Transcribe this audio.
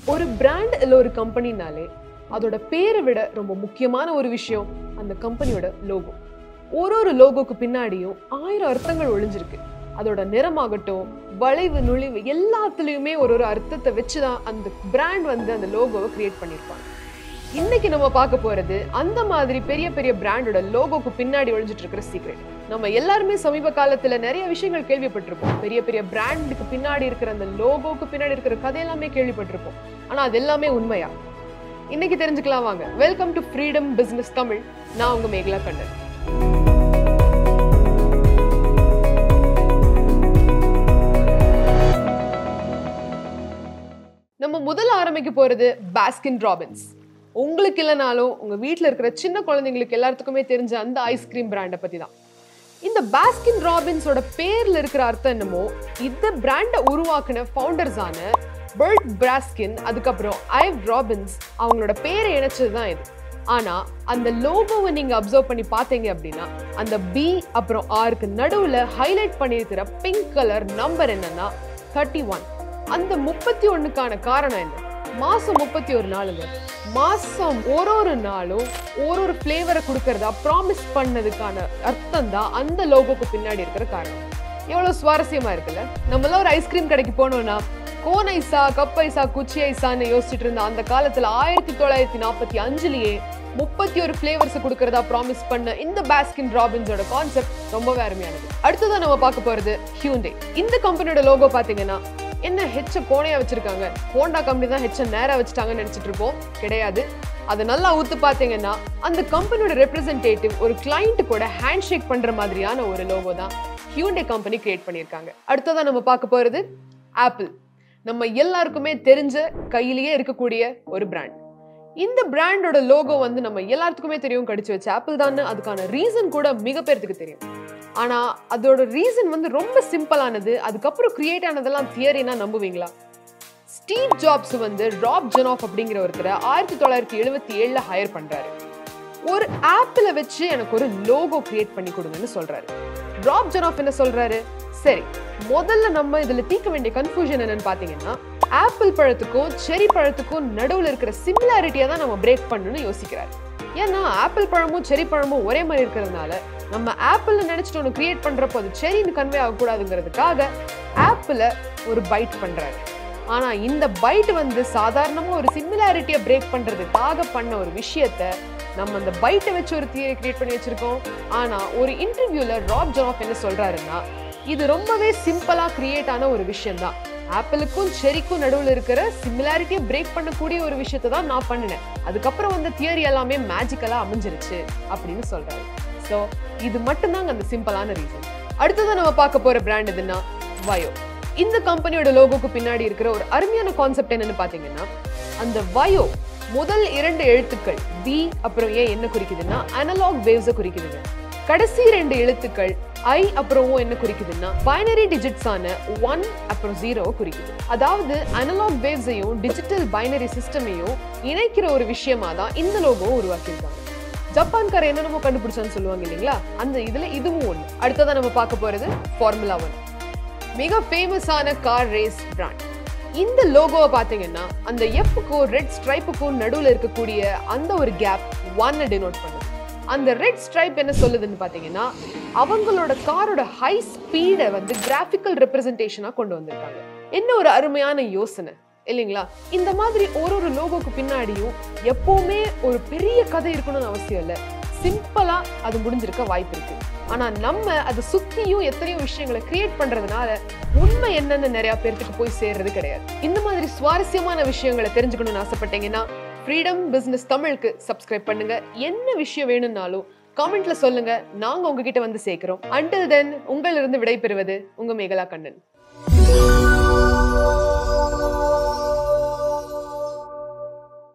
ஒரு பிராண்ட் இல்லை ஒரு கம்பெனினாலே அதோட பேரை விட ரொம்ப முக்கியமான ஒரு விஷயம் அந்த கம்பெனியோட லோகோ ஒரு ஒரு லோகோக்கு பின்னாடியும் ஆயிரம் அர்த்தங்கள் ஒளிஞ்சிருக்கு அதோட நிறமாகட்டும் வளைவு நுழிவு எல்லாத்துலேயுமே ஒரு ஒரு அர்த்தத்தை வச்சு தான் அந்த பிராண்ட் வந்து அந்த லோகோவை கிரியேட் பண்ணியிருப்பாங்க இன்னைக்கு நம்ம பார்க்க போறது அந்த மாதிரி பெரிய பெரிய பிராண்டோட லோகோக்கு பின்னாடி ஒளிஞ்சிட்டு இருக்கிற சீக்ரெட் நம்ம எல்லாருமே சமீப காலத்துல நிறைய விஷயங்கள் கேள்விப்பட்டிருப்போம் பெரிய பெரிய பிராண்டுக்கு பின்னாடி இருக்கிற அந்த லோகோக்கு பின்னாடி இருக்கிற கதையெல்லாமே கேள்விப்பட்டிருப்போம் ஆனா அது எல்லாமே உண்மையா இன்னைக்கு தெரிஞ்சுக்கலாம் வாங்க welcome to freedom business Tamil நான் உங்க மேகலா கண்ணன் நம்ம முதல்ல ஆரம்பிக்க போறது பாஸ்கின் ராபின்ஸ் உங்களுக்கு இல்லைனாலும் உங்க வீட்டில் இருக்கிற சின்ன குழந்தைங்களுக்கு எல்லாத்துக்குமே தெரிஞ்ச அந்த ஐஸ்கிரீம் பிராண்டை பத்தி தான் இந்த பாஸ்கின் ராபின்ஸோட பேர்ல இருக்கிற அர்த்தம் என்னமோ இந்த பிராண்டை உருவாக்குன ஃபவுண்டர்ஸான பர்ட் பிராஸ்கின் அதுக்கப்புறம் ஐவ் ராபின்ஸ் அவங்களோட பேரை இணைச்சது தான் இது ஆனா அந்த லோகோவை நீங்க அப்சர்வ் பண்ணி பார்த்தீங்க அப்படின்னா அந்த பி அப்புறம் ஆருக்கு நடுவுல ஹைலைட் பண்ணியிருக்கிற பிங்க் கலர் நம்பர் என்னன்னா தேர்ட்டி ஒன் அந்த முப்பத்தி ஒண்ணுக்கான காரணம் என்ன மாசம் முப்பத்தி ஒரு நாளுங்க மாசம் ஒரு ஒரு நாளும் ஒரு ஒரு ஃப்ளேவரை கொடுக்கறதா ப்ராமிஸ் பண்ணதுக்கான அர்த்தம் தான் அந்த லோகோக்கு பின்னாடி இருக்கிற காரணம் எவ்வளவு சுவாரஸ்யமா இருக்குல்ல நம்மளாம் ஒரு ஐஸ்கிரீம் கடைக்கு போனோம்னா கோன் ஐஸா கப் ஐஸா குச்சி ஐஸான்னு யோசிச்சுட்டு இருந்த அந்த காலத்துல ஆயிரத்தி தொள்ளாயிரத்தி நாற்பத்தி அஞ்சுலயே முப்பத்தி ஒரு ஃபிளேவர்ஸ் கொடுக்கறதா ப்ராமிஸ் பண்ண இந்த பாஸ்கின் ராபின்ஸோட கான்செப்ட் ரொம்பவே அருமையானது அடுத்ததா நம்ம பார்க்க போறது ஹியூண்டே இந்த கம்பெனியோட லோகோ பாத்தீங்கன்னா என்ன ஹெச்ச கோணையா வச்சிருக்காங்க ஹோண்டா கம்பெனி தான் ஹெச்ச நேரா வச்சுட்டாங்கன்னு நினைச்சிட்டு இருப்போம் கிடையாது அதை நல்லா ஊத்து பார்த்தீங்கன்னா அந்த கம்பெனியோட ரெப்ரசன்டேட்டிவ் ஒரு கிளைண்ட் கூட ஹேண்ட் ஷேக் பண்ற மாதிரியான ஒரு லோகோ தான் ஹியூண்டே கம்பெனி கிரியேட் பண்ணியிருக்காங்க அடுத்ததா நம்ம பார்க்க போறது ஆப்பிள் நம்ம எல்லாருக்குமே தெரிஞ்ச கையிலேயே இருக்கக்கூடிய ஒரு பிராண்ட் இந்த பிராண்டோட லோகோ வந்து நம்ம எல்லாத்துக்குமே தெரியும் கடிச்சு வச்ச ஆப்பிள் தான் அதுக்கான ரீசன் கூட மிக பேருக்கு தெரியும் ஆனா அதோட ரீசன் வந்து ரொம்ப சிம்பிளானது அதுக்கப்புறம் கிரியேட் ஆனதெல்லாம் தியரினா நம்புவீங்களா ஸ்டீவ் ஜாப்ஸ் வந்து ராப் ஜெனாஃப் அப்படிங்கிற ஒருத்தரை ஆயிரத்தி தொள்ளாயிரத்தி எழுபத்தி ஏழுல ஹையர் பண்றாரு ஒரு ஆப்பிள வச்சு எனக்கு ஒரு லோகோ கிரியேட் பண்ணி கொடுங்கன்னு சொல்றாரு ராப் ஜெனாஃப் என்ன சொல்றாரு சரி முதல்ல நம்ம இதுல தீர்க்க வேண்டிய கன்ஃபியூஷன் என்னன்னு பாத்தீங்கன்னா ஆப்பிள் பழத்துக்கும் செரி பழத்துக்கும் நடுவுல இருக்கிற சிமிலாரிட்டியை தான் நம்ம பிரேக் பண்ணணும்னு யோசிக்கிறாரு ஏன்னா ஆப்பிள் பழமும் செரி பழமும் ஒரே மாதிரி இருக்கிறதுனால நம்ம ஆப்பிள் நினைச்சிட்டு ஒன்று கிரியேட் பண்றப்போ அது செரின்னு கன்வே ஆகக்கூடாதுங்கிறதுக்காக ஆப்பிள ஒரு பைட் பண்றாரு ஆனா இந்த பைட் வந்து சாதாரணமா ஒரு சிமிலாரிட்டியை பிரேக் பண்றதுக்காக பண்ண ஒரு விஷயத்த நம்ம அந்த பைட்டை வச்சு ஒரு தியரி கிரியேட் பண்ணி வச்சிருக்கோம் ஆனா ஒரு இன்டர்வியூல ராப் ஜாப் என்ன சொல்றாருன்னா இது ரொம்பவே சிம்பிளா கிரியேட் ஆன ஒரு விஷயம் தான் ஆப்பிளுக்கும் செரிக்கும் நடுவில் இருக்கிற சிமிலாரிட்டியை பிரேக் பண்ணக்கூடிய ஒரு விஷயத்தை தான் நான் பண்ணினேன் அதுக்கப்புறம் வந்து தியரி எல்லாமே மேஜிக்கலா அமைஞ்சிருச்சு அப்படின்னு சொல்றாரு ஸோ இது மட்டும்தாங்க அந்த சிம்பிளான ரீசன் அடுத்ததான் நம்ம பார்க்க போற பிராண்ட் எதுன்னா வயோ இந்த கம்பெனியோட லோகோக்கு பின்னாடி இருக்கிற ஒரு அருமையான கான்செப்ட் என்னன்னு பாத்தீங்கன்னா அந்த வயோ முதல் இரண்டு எழுத்துக்கள் பி அப்புறம் ஏ என்ன குறிக்குதுன்னா அனலாக் வேவ்ஸை குறிக்குதுங்க கடைசி ரெண்டு எழுத்துக்கள் ஐ அப்புறம் O என்ன குறிக்குதுன்னா பைனரி டிஜிட்ஸ் ஆன ஒன் அப்புறம் ஜீரோவை குறிக்குது அதாவது அனலாக் வேவ்ஸையும் டிஜிட்டல் பைனரி சிஸ்டமையும் இணைக்கிற ஒரு விஷயமா தான் இந்த லோகோவை உருவாக்கியிருக்காங்க ஜப்பான்கார என்னென்னமோ கண்டுபிடிச்சான்னு சொல்லுவாங்க இல்லைங்களா அந்த இதுல இதுவும் ஒண்ணு அடுத்ததான் நம்ம பார்க்க போறது ஃபார்முலா ஒன் மிக ஃபேமஸான கார் ரேஸ் பிராண்ட் இந்த லோகோவை பார்த்தீங்கன்னா அந்த எஃப்க்கும் ரெட் ஸ்ட்ரைப்புக்கும் நடுவில் இருக்கக்கூடிய அந்த ஒரு கேப் ஒன்னை டினோட் பண்ணுது அந்த ரெட் ஸ்ட்ரைப் என்ன சொல்லுதுன்னு பார்த்தீங்கன்னா அவங்களோட காரோட ஹை ஸ்பீடை வந்து கிராஃபிக்கல் ரெப்ரசன்டேஷனாக கொண்டு வந்திருக்காங்க என்ன ஒரு அருமையான யோசனை இல்லைங்களா இந்த மாதிரி ஒரு ஒரு லோகோக்கு பின்னாடியும் எப்பவுமே ஒரு பெரிய கதை இருக்கணும்னு அவசியம் இல்லை சிம்பிளா அது முடிஞ்சிருக்க வாய்ப்பு இருக்கு ஆனா நம்ம அதை சுத்தியும் எத்தனையோ விஷயங்களை கிரியேட் பண்றதுனால உண்மை என்னன்னு நிறைய பேர்த்துக்கு போய் சேர்றது கிடையாது இந்த மாதிரி சுவாரஸ்யமான விஷயங்களை தெரிஞ்சுக்கணும்னு ஆசைப்பட்டீங்கன்னா ஃப்ரீடம் பிசினஸ் தமிழுக்கு சப்ஸ்கிரைப் பண்ணுங்க என்ன விஷயம் வேணும்னாலும் காமெண்ட்ல சொல்லுங்க நாங்க உங்ககிட்ட வந்து சேர்க்கிறோம் அண்டில் தென் உங்களிருந்து விடைபெறுவது உங்க மேகலா கண்ணன்